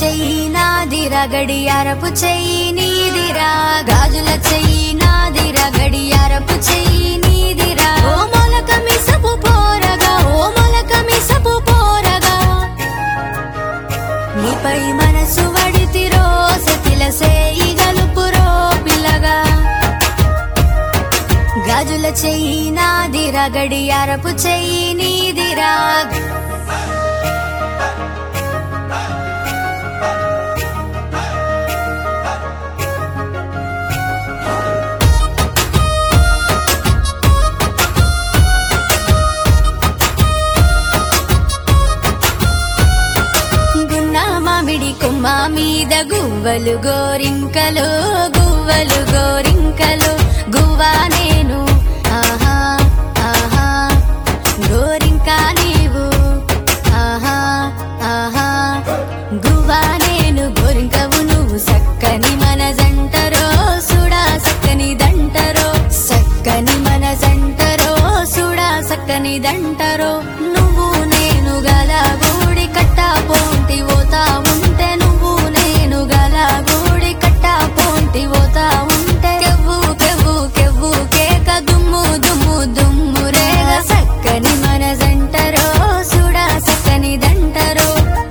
చెయ్యి నాదిరా గడియారపు చెయ్యి నీదిరా గాజుల చెయ్యి నాదిరా గడియారపు చెయ్యి నీదిరా ఓ మొలక మిసపు పోరగా ఓ మొలక మిసపు పోరగా నీపై మనసు వడితిరో సతిల సేయి గలుపురో పిల్లగా గాజుల చెయ్యి నాదిరా గడియారపు చెయ్యి నీదిరా గున్న మామిడి కొమ్మ మీద గువ్వలు గోరింకలు గువ్వలు గోరింకలు గువ్వా నేను ఆహా ఆహా గోరింకా నీవు ఆహా ఆహా గువ్వా నేను గోరింకవు నువ్వు సక్కని మన జంటరో సుడా సక్కని దంటరో సక్కని మన జంటరో సుడా సక్కని దంటరో నువ్వు నేను గల గూడి కట్ట పోంటి పోతా ఉంటే నువ్వు నేను గల గూడి కట్ట పోంటి పోతా ఉంటే కెవ్వు కెవ్వు కెవ్వు కేక దుమ్ము దుమ్ము దుమ్ము రేగ సక్కని మన జంటరో సుడా సక్కని దంటరో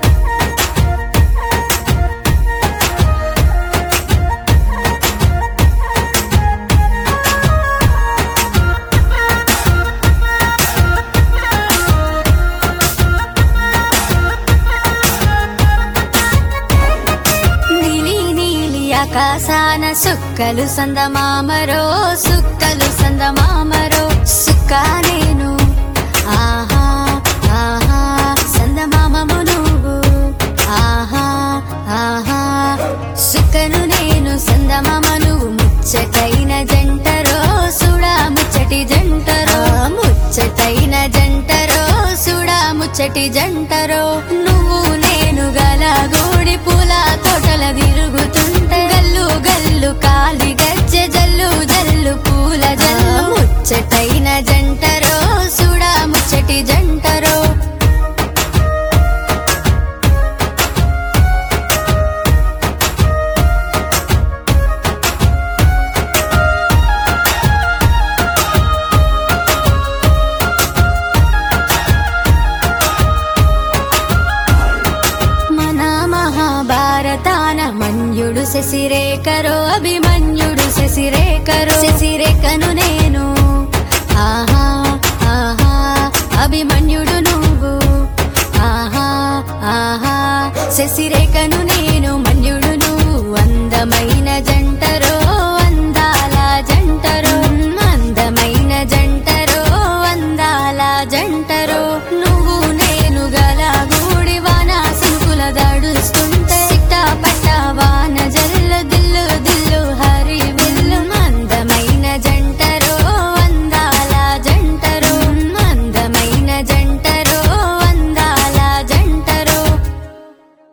నీలి నీలి ఆకాశాన సుక్కలు సందమామరో సుక్కలు సందమామరో సుక్క నేను ఆహా ఆహా సందమామము నువ్వు ఆహా ఆహా సుక్కను నేను సందమామ నువ్వు ముచ్చటైన జంటరో సుడా ముచ్చటి జంటరో ముచ్చటైన జంటరో సుడా ముచ్చటి జంటరో నువ్వు నేను గల గూడి పూల తోటల తిరుగుతుంటే గల్లు గల్లు కాలి గజ్జె జల్లు జల్లు పూల జల్లు ముచ్చటైన జంటరో సుడా ముచ్చటి జంటరో మన మహాభారతాన మన్యుడు శశిరేఖరో అభిమన్యుడు శశిరేఖరో శశిరేఖను నేను ఆహా ఆహా అభిమన్యుడు నువ్వు ఆహా ఆహా శశిరేఖను నేను మన్యుడు నువ్వు అందమైన జంట